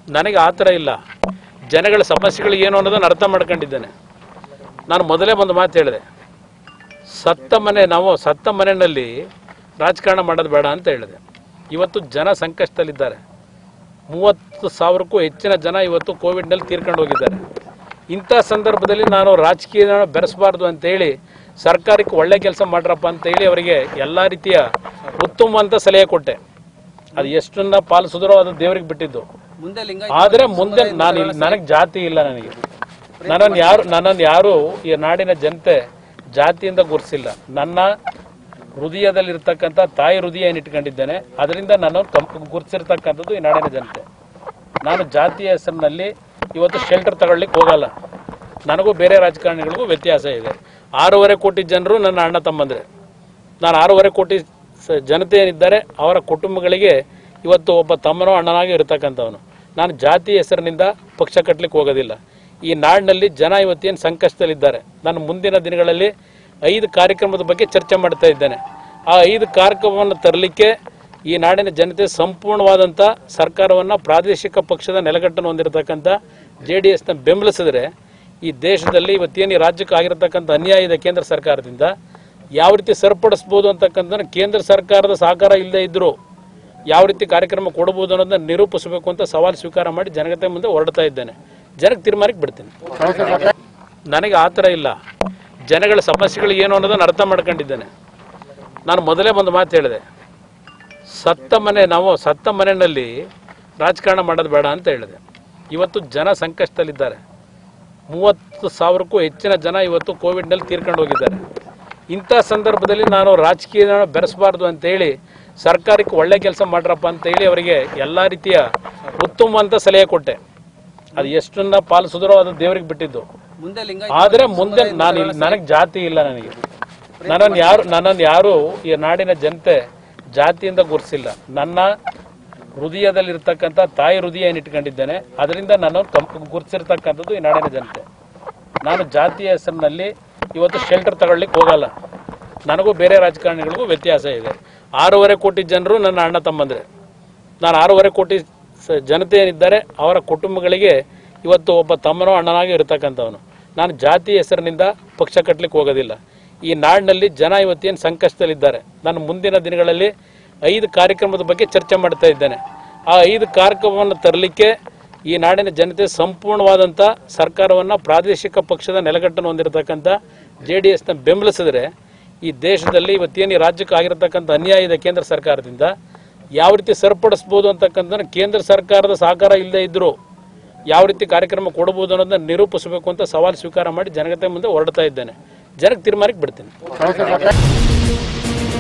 ನನಗೆ ಆ ಥರ ಇಲ್ಲ ಜನಗಳ ಸಮಸ್ಯೆಗಳು ಏನು ಅನ್ನೋದನ್ನು ಅರ್ಥ ಮಾಡ್ಕೊಂಡಿದ್ದೇನೆ ನಾನು ಮೊದಲೇ ಒಂದು ಮಾತು ಹೇಳಿದೆ ಸತ್ತ ಮನೆ ನಾವು ಸತ್ತ ಮನೆಯಲ್ಲಿ ರಾಜಕಾರಣ ಮಾಡೋದು ಬೇಡ ಅಂತ ಹೇಳಿದೆ ಇವತ್ತು ಜನ ಸಂಕಷ್ಟದಲ್ಲಿದ್ದಾರೆ ಮೂವತ್ತು ಸಾವಿರಕ್ಕೂ ಹೆಚ್ಚಿನ ಜನ ಇವತ್ತು ಕೋವಿಡ್ನಲ್ಲಿ ತೀರ್ಕೊಂಡು ಹೋಗಿದ್ದಾರೆ ಇಂಥ ಸಂದರ್ಭದಲ್ಲಿ ನಾನು ರಾಜಕೀಯ ಬೆರೆಸಬಾರ್ದು ಅಂತೇಳಿ ಸರ್ಕಾರಕ್ಕೆ ಒಳ್ಳೆ ಕೆಲಸ ಮಾಡ್ರಪ್ಪ ಅಂತೇಳಿ ಅವರಿಗೆ ಎಲ್ಲ ರೀತಿಯ ಉತ್ತಮವಂತ ಸಲಹೆ ಕೊಟ್ಟೆ ಅದು ಎಷ್ಟನ್ನ ಪಾಲಿಸಿದ್ರೋ ಅದು ದೇವರಿಗೆ ಬಿಟ್ಟಿದ್ದು ಮುಂದೆ ಲಿಂಗ ಆದರೆ ಮುಂದೆ ನಾನು ಇಲ್ಲಿ- ನನಗೆ ಜಾತಿ ಇಲ್ಲ ನನಗೆ ನನ್ನನ್ನು ಯಾರು ನನ್ನನ್ನು ಯಾರು ಈ ನಾಡಿನ ಜನತೆ ಜಾತಿಯಿಂದ ಗುರುಸಿಲ್ಲ ನನ್ನ ಹೃದಯದಲ್ಲಿರ್ತಕ್ಕಂಥ ತಾಯಿ ಹೃದಯ ಏನು ಇಟ್ಕೊಂಡಿದ್ದೇನೆ ಅದರಿಂದ ನಾನು ಕಂ ಗುರುತಿಸಿರ್ತಕ್ಕಂಥದ್ದು ಈ ನಾಡಿನ ಜನತೆ ನಾನು ಜಾತಿಯ ಹೆಸರಿನಲ್ಲಿ ಇವತ್ತು ಶೆಲ್ಟರ್ ತಗೊಳ್ಳಿಕ್ಕೆ ಹೋಗಲ್ಲ ನನಗೂ ಬೇರೆ ರಾಜಕಾರಣಿಗಳಿಗೂ ವ್ಯತ್ಯಾಸ ಇದೆ ಆರೂವರೆ ಕೋಟಿ ಜನರು ನನ್ನ ಅಣ್ಣ ತಮ್ಮಂದ್ರೆ ನಾನು ಆರೂವರೆ ಕೋಟಿ ಸ- ಜನತೆ ಏನಿದ್ದಾರೆ ಅವರ ಕುಟುಂಬಗಳಿಗೆ ಇವತ್ತು ಒಬ್ಬ ತಮ್ಮನೋ ಅಣ್ಣನಾಗಿ ಇರತಕ್ಕಂಥವನು ನಾನು ಜಾತಿ ಹೆಸರಿನಿಂದ ಪಕ್ಷ ಕಟ್ಟಲಿಕ್ಕೆ ಹೋಗೋದಿಲ್ಲ ಈ ನಾಡಿನಲ್ಲಿ ಜನ ಇವತ್ತೇನು ಸಂಕಷ್ಟದಲ್ಲಿದ್ದಾರೆ ನಾನು ಮುಂದಿನ ದಿನಗಳಲ್ಲಿ ಐದು ಕಾರ್ಯಕ್ರಮದ ಬಗ್ಗೆ ಚರ್ಚೆ ಮಾಡ್ತಾ ಇದ್ದೇನೆ ಆ ಐದು ಕಾರ್ಯಕ್ರಮವನ್ನು ತರಲಿಕ್ಕೆ ಈ ನಾಡಿನ ಜನತೆ ಸಂಪೂರ್ಣವಾದಂಥ ಸರ್ಕಾರವನ್ನು ಪ್ರಾದೇಶಿಕ ಪಕ್ಷದ ನೆಲೆಗಟ್ಟನ್ನು ಹೊಂದಿರತಕ್ಕಂಥ ಜೆ ಡಿ ಎಸ್ನ ಬೆಂಬಲಿಸಿದ್ರೆ ಈ ದೇಶದಲ್ಲಿ ಇವತ್ತೇನು ಈ ರಾಜ್ಯಕ್ಕೆ ಆಗಿರತಕ್ಕಂಥ ಅನ್ಯಾಯ ಇದೆ ಕೇಂದ್ರ ಸರ್ಕಾರದಿಂದ ಯಾವ ರೀತಿ ಸರಿಪಡಿಸ್ಬೋದು ಅಂತಕ್ಕಂಥ ಕೇಂದ್ರ ಸರ್ಕಾರದ ಸಹಕಾರ ಇಲ್ಲದೆ ಇದ್ದರೂ ಯಾವ ರೀತಿ ಕಾರ್ಯಕ್ರಮ ಕೊಡಬಹುದು ಅನ್ನೋದನ್ನ ನಿರೂಪಿಸಬೇಕು ಅಂತ ಸವಾಲು ಸ್ವೀಕಾರ ಮಾಡಿ ಜನತೆ ಮುಂದೆ ಹೊರಡ್ತಾ ಇದ್ದೇನೆ ಜನಕ್ಕೆ ತೀರ್ಮಾನಕ್ಕೆ ಬಿಡ್ತೀನಿ ನನಗೆ ಆ ಥರ ಇಲ್ಲ ಜನಗಳ ಸಮಸ್ಯೆಗಳು ಏನು ಅನ್ನೋದನ್ನು ಅರ್ಥ ಮಾಡ್ಕೊಂಡಿದ್ದೇನೆ ನಾನು ಮೊದಲೇ ಒಂದು ಮಾತು ಹೇಳಿದೆ ಸತ್ತ ಮನೆ ನಾವು ಸತ್ತ ಮನೆಯಲ್ಲಿ ರಾಜಕಾರಣ ಮಾಡೋದು ಬೇಡ ಅಂತ ಹೇಳಿದೆ ಇವತ್ತು ಜನ ಸಂಕಷ್ಟದಲ್ಲಿದ್ದಾರೆ ಮೂವತ್ತು ಸಾವಿರಕ್ಕೂ ಹೆಚ್ಚಿನ ಜನ ಇವತ್ತು ಕೋವಿಡ್ನಲ್ಲಿ ತೀರ್ಕೊಂಡು ಹೋಗಿದ್ದಾರೆ ಇಂಥ ಸಂದರ್ಭದಲ್ಲಿ ನಾನು ರಾಜಕೀಯ ಬೆರೆಸಬಾರ್ದು ಅಂತೇಳಿ ಸರ್ಕಾರಕ್ಕೆ ಒಳ್ಳೆ ಕೆಲಸ ಮಾಡ್ರಪ್ಪ ಅಂತೇಳಿ ಅವರಿಗೆ ಎಲ್ಲ ರೀತಿಯ ಉತ್ತಮವಂತ ಸಲಹೆ ಕೊಟ್ಟೆ ಅದು ಎಷ್ಟನ್ನ ಪಾಲಿಸಿದ್ರೋ ಅದು ದೇವರಿಗೆ ಬಿಟ್ಟಿದ್ದು ಮುಂದೆ ಲಿಂಗ ಆದರೆ ಮುಂದೆ ನಾನು ಇಲ್ಲಿ- ನನಗೆ ಜಾತಿ ಇಲ್ಲ ನನಗೆ ನನ್ನನ್ನು ಯಾರು ನನ್ನನ್ನು ಯಾರು ಈ ನಾಡಿನ ಜನತೆ ಜಾತಿಯಿಂದ ಗುರುಸಿಲ್ಲ ನನ್ನ ಹೃದಯದಲ್ಲಿರ್ತಕ್ಕಂಥ ತಾಯಿ ಹೃದಯ ಏನು ಇಟ್ಕೊಂಡಿದ್ದೇನೆ ಅದರಿಂದ ನಾನು ಕಂ ಗುರುತಿಸಿರ್ತಕ್ಕಂಥದ್ದು ಈ ನಾಡಿನ ಜನತೆ ನಾನು ಜಾತಿಯ ಹೆಸರಿನಲ್ಲಿ ಇವತ್ತು ಶೆಲ್ಟರ್ ತಗೊಳ್ಳಿಕ್ಕೆ ಹೋಗಲ್ಲ ನನಗೂ ಬೇರೆ ರಾಜಕಾರಣಿಗಳಿಗೂ ವ್ಯತ್ಯಾಸ ಇದೆ ಆರೂವರೆ ಕೋಟಿ ಜನರು ನನ್ನ ಅಣ್ಣ ತಮ್ಮಂದ್ರೆ ನಾನು ಆರೂವರೆ ಕೋಟಿ ಸ- ಜನತೆ ಏನಿದ್ದಾರೆ ಅವರ ಕುಟುಂಬಗಳಿಗೆ ಇವತ್ತು ಒಬ್ಬ ತಮ್ಮನೋ ಅಣ್ಣನಾಗಿ ಇರತಕ್ಕಂಥವನು ನಾನು ಜಾತಿ ಹೆಸರಿನಿಂದ ಪಕ್ಷ ಕಟ್ಟಲಿಕ್ಕೆ ಹೋಗೋದಿಲ್ಲ ಈ ನಾಡಿನಲ್ಲಿ ಜನ ಇವತ್ತೇನು ಸಂಕಷ್ಟದಲ್ಲಿದ್ದಾರೆ ನಾನು ಮುಂದಿನ ದಿನಗಳಲ್ಲಿ ಐದು ಕಾರ್ಯಕ್ರಮದ ಬಗ್ಗೆ ಚರ್ಚೆ ಮಾಡ್ತಾ ಇದ್ದೇನೆ ಆ ಐದು ಕಾರ್ಯಕ್ರಮವನ್ನು ತರಲಿಕ್ಕೆ ಈ ನಾಡಿನ ಜನತೆ ಸಂಪೂರ್ಣವಾದಂಥ ಸರ್ಕಾರವನ್ನು ಪ್ರಾದೇಶಿಕ ಪಕ್ಷದ ನೆಲೆಗಟ್ಟನ್ನು ಹೊಂದಿರತಕ್ಕಂಥ ಜೆ ಡಿ ಎಸ್ನ ಬೆಂಬಲಿಸಿದ್ರೆ ಈ ದೇಶದಲ್ಲಿ ಇವತ್ತೇನು ಈ ರಾಜ್ಯಕ್ಕೆ ಆಗಿರತಕ್ಕಂಥ ಅನ್ಯಾಯ ಇದೆ ಕೇಂದ್ರ ಸರ್ಕಾರದಿಂದ ಯಾವ ರೀತಿ ಸರಿಪಡಿಸ್ಬೋದು ಅಂತಕ್ಕಂಥ ಕೇಂದ್ರ ಸರ್ಕಾರದ ಸಹಕಾರ ಇಲ್ಲದೆ ಇದ್ದರೂ ಯಾವ ರೀತಿ ಕಾರ್ಯಕ್ರಮ ಕೊಡಬಹುದು ಅನ್ನೋದನ್ನ ನಿರೂಪಿಸಬೇಕು ಅಂತ ಸವಾಲು ಸ್ವೀಕಾರ ಮಾಡಿ ಜನತೆ ಮುಂದೆ ಹೊರಡ್ತಾ ಇದ್ದೇನೆ ಜನಕ್ಕೆ ತೀರ್ಮಾನಕ್ಕೆ ಬಿಡ್ತೀನಿ